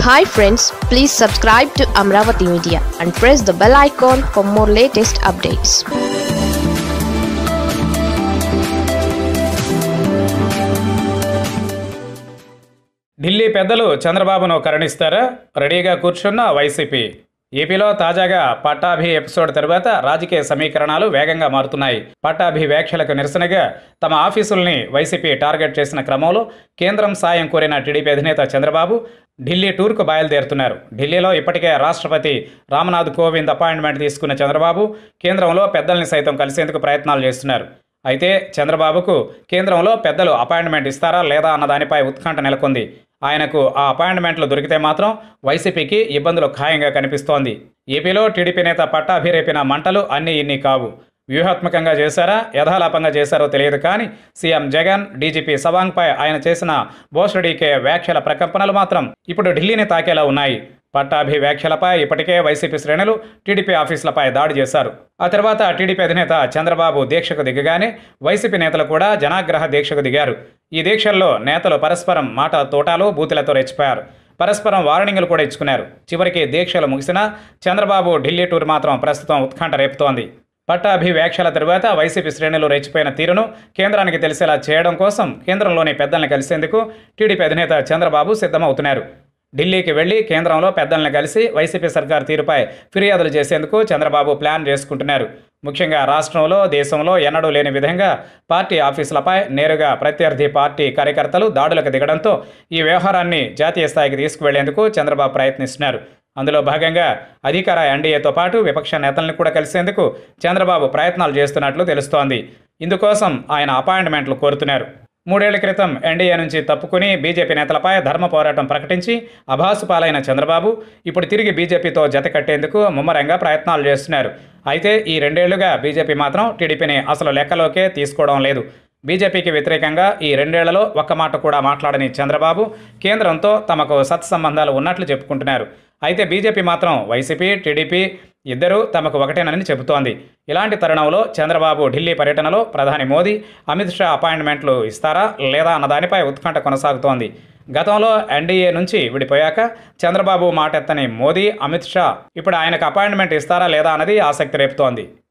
hi friends please subscribe to Amaravati media and press the bell icon for more latest updates Delhi పెద్దలు చంద్రబాబును కరుణిస్తారా రెడీగా కూర్చున్న YCP ఏపీలో తాజాగా పట్టాభి ఎపిసోడ్ తర్వాత రాజకీయ సమీకరణాలు వేగంగా మారుతున్నాయి పట్టాభి వ్యాఖ్యలకు నిరసనగా తమ ఆఫీసుల్ని వైసీపీ టార్గెట్ చేసిన క్రమంలో కేంద్రం సాయం కోరిన టీడీపీ అధినేత చంద్రబాబు ఢిల్లీ టూర్కు బయలుదేరుతున్నారు ఢిల్లీలో ఇప్పటికే రాష్ట్రపతి రామ్నాథ్ కోవింద్ అపాయింట్మెంట్ తీసుకున్న చంద్రబాబు కేంద్రంలో పెద్దల్ని సైతం కలిసేందుకు ప్రయత్నాలు చేస్తున్నారు అయితే చంద్రబాబుకు కేంద్రంలో పెద్దలు అపాయింట్మెంట్ ఇస్తారా లేదా అన్న దానిపై ఉత్కంఠ నెలకొంది ఆయనకు ఆ అపాయింట్మెంట్లు దొరికితే మాత్రం వైసీపీకి ఇబ్బందులు ఖాయంగా కనిపిస్తోంది ఏపీలో టీడీపీ నేత పట్టాభిరేపిన మంటలు అన్నీ ఇన్ని కావు వ్యూహాత్మకంగా చేశారా యథాలాపంగా చేశారో తెలియదు కానీ సీఎం జగన్ డీజీపీ సవాంగ్పై ఆయన చేసిన బోస్డీకే వ్యాఖ్యల ప్రకంపనలు మాత్రం ఇప్పుడు ఢిల్లీని తాకేలా ఉన్నాయి పట్టాభి వ్యాఖ్యలపై ఇప్పటికే వైసీపీ శ్రేణులు టీడీపీ ఆఫీసులపై దాడి చేశారు ఆ తర్వాత టీడీపీ అధినేత చంద్రబాబు దీక్షకు దిగగానే వైసీపీ నేతలు కూడా జనాగ్రహ దీక్షకు దిగారు ఈ దీక్షల్లో నేతలు పరస్పరం మాట తోటాలు బూతులతో రెచ్చిపోయారు పరస్పరం వార్నింగ్లు కూడా ఇచ్చుకున్నారు చివరికి దీక్షలు ముగిసినా చంద్రబాబు ఢిల్లీ టూర్ మాత్రం ప్రస్తుతం ఉత్కంఠ రేపుతోంది పట్టాభి వ్యాఖ్యల తరువాత వైసీపీ శ్రేణులు రెచ్చిపోయిన తీరును కేంద్రానికి తెలిసేలా చేయడం కోసం కేంద్రంలోని పెద్దల్ని కలిసేందుకు టీడీపీ అధినేత చంద్రబాబు సిద్ధమవుతున్నారు ఢిల్లీకి వెళ్లి కేంద్రంలో పెద్దల్ని కలిసి వైసీపీ సర్కార్ తీరుపై ఫిర్యాదులు చేసేందుకు చంద్రబాబు ప్లాన్ చేసుకుంటున్నారు ముఖ్యంగా రాష్ట్రంలో దేశంలో ఎన్నడూ లేని విధంగా పార్టీ ఆఫీసులపై నేరుగా ప్రత్యర్థి పార్టీ కార్యకర్తలు దాడులకు దిగడంతో ఈ వ్యవహారాన్ని జాతీయ స్థాయికి తీసుకువెళ్లేందుకు చంద్రబాబు ప్రయత్నిస్తున్నారు అందులో భాగంగా అధికార ఎన్డీఏతో పాటు విపక్ష నేతలను కూడా కలిసేందుకు చంద్రబాబు ప్రయత్నాలు చేస్తున్నట్లు తెలుస్తోంది ఇందుకోసం ఆయన అపాయింట్మెంట్లు కోరుతున్నారు మూడేళ్ల క్రితం ఎన్డీఏ నుంచి తప్పుకుని బీజేపీ నేతలపై ధర్మ పోరాటం ప్రకటించి అభాసు పాలైన చంద్రబాబు ఇప్పుడు తిరిగి బీజేపీతో జత కట్టేందుకు ముమ్మరంగా ప్రయత్నాలు చేస్తున్నారు అయితే ఈ రెండేళ్లుగా బీజేపీ మాత్రం టీడీపీని అసలు లెక్కలోకే తీసుకోవడం లేదు బీజేపీకి వ్యతిరేకంగా ఈ రెండేళ్లలో ఒక్క మాట కూడా మాట్లాడని చంద్రబాబు కేంద్రంతో తమకు సత్సంబంధాలు ఉన్నట్లు చెప్పుకుంటున్నారు అయితే బీజేపీ మాత్రం వైసీపీ టీడీపీ ఇద్దరూ తమకు ఒకటేనని చెబుతోంది ఇలాంటి తరుణంలో చంద్రబాబు ఢిల్లీ పర్యటనలో ప్రధాని మోదీ అమిత్ షా అపాయింట్మెంట్లు ఇస్తారా లేదా అన్న దానిపై ఉత్కంఠ కొనసాగుతోంది గతంలో ఎన్డీఏ నుంచి విడిపోయాక చంద్రబాబు మాటెత్తని మోదీ అమిత్ షా ఇప్పుడు ఆయనకు అపాయింట్మెంట్ ఇస్తారా లేదా అన్నది ఆసక్తి రేపుతోంది